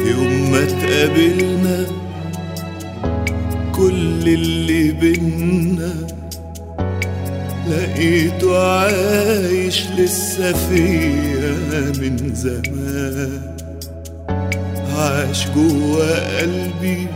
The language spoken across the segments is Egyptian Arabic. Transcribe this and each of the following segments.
يوم ما اتقابلنا كل اللي بينا لقيته عايش لسه فيا من زمان عاش جوا قلبي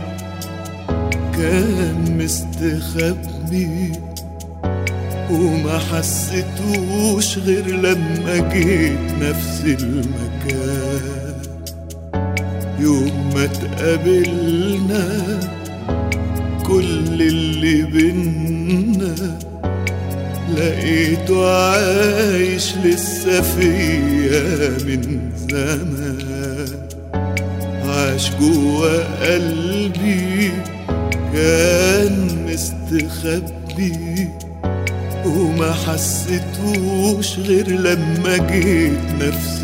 كان مستخبي وما حسيتوش غير لما جيت نفس المكان يوم ما اتقابلنا كل اللي بينا لقيته عايش لسه فيا من زمان عاش جوا قلبي كان مستخبي وما حسيتوش غير لما جيت نفس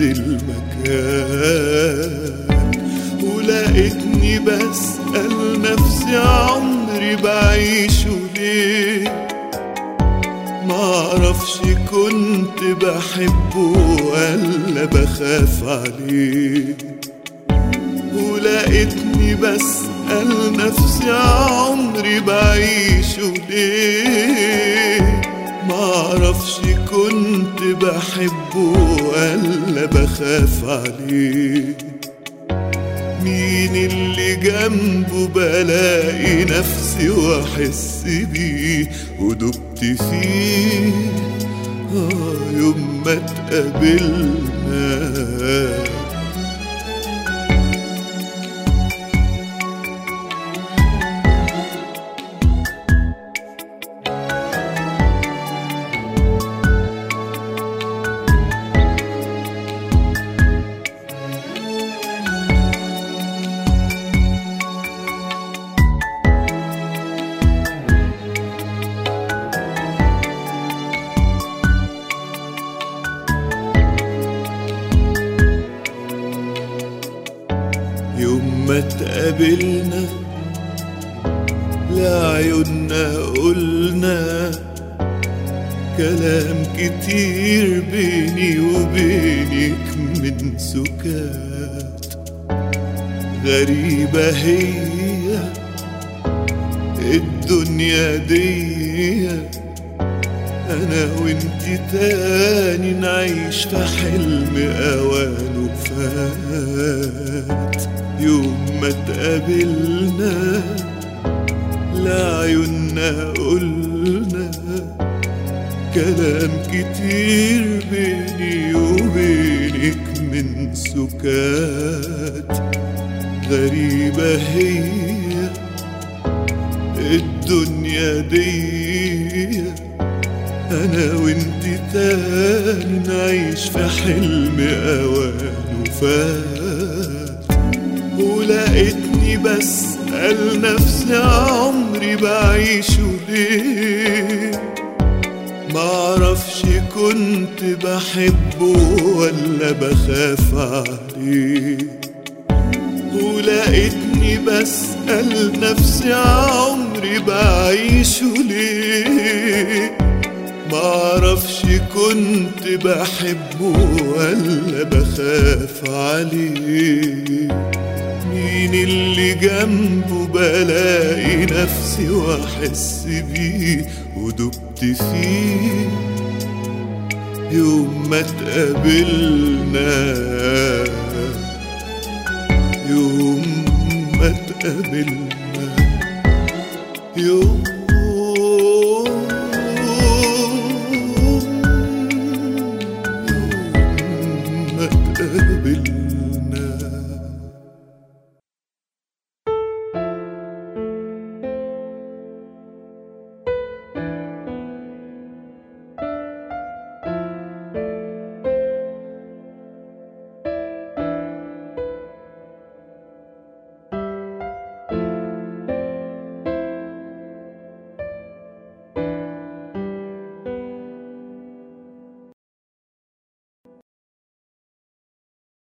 المكان ولقيتني بسأل نفسي عمري بعيشه ليه معرفش كنت بحبه ولا بخاف عليه ولقيتني بسأل نفسي عمري بعيشه ليه معرفش كنت بحبه ولا بخاف عليه مين اللي جنبه بلاقي نفسي واحس بيه ودبت فيه آه يوم ما اتقابلنا يوم ما اتقابلنا لعيوننا قلنا كلام كتير بيني وبينك من سكات غريبة هي الدنيا دي أنا وانت تاني نعيش في حلم أوانه فات يوم ما اتقابلنا لعيوننا قلنا كلام كتير بيني وبينك من سكات غريبة هي الدنيا دي أنا وانت تاني نعيش في حلم أوانه فات ولقيتني بسأل نفسي عمري بعيشه ليه معرفش كنت بحبه ولا بخاف عليه ولقيتني بسأل نفسي عمري بعيشه ليه معرفش كنت بحبه ولا بخاف عليه مين اللي جنبه بلاقي نفسي واحس بيه ودبت فيه يوم ما اتقابلنا يوم ما اتقابلنا يوم ما اتقابلنا